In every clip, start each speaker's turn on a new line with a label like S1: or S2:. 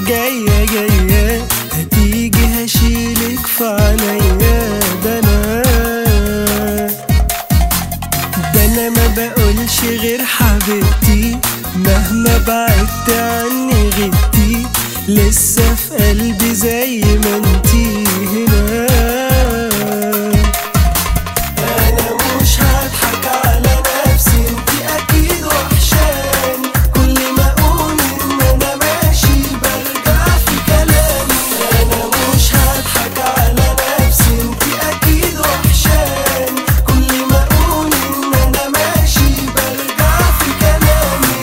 S1: جاية جاية هتيجي هشيلك في عينيا ده انا ده انا ما بقولش غير حبيبتي مهما بعدت عني غبتي لسه في قلبي زي ما انتي هنا انا مش هضحك على نفسي انتي اكيد وحشاني كل ما اقول ان انا ماشي برجع في كلامي انا مش هضحك على نفسي انتي اكيد وحشاني كل ما اقول ان انا ماشي برجع في كلامي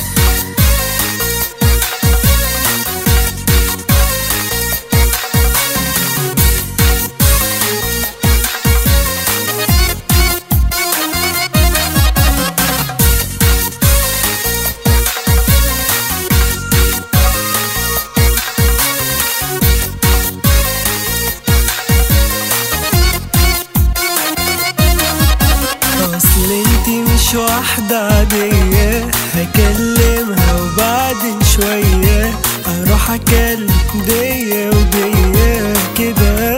S1: اصل انتي مش واحدة عادية هكلمها وبعد شوية اروح اكلم دية ودية كده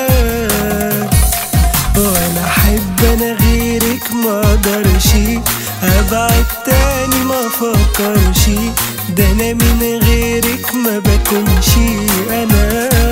S1: وانا احب انا غيرك ما اقدرش ابعد تاني ما افكرش ده انا من غيرك ما بكونش انا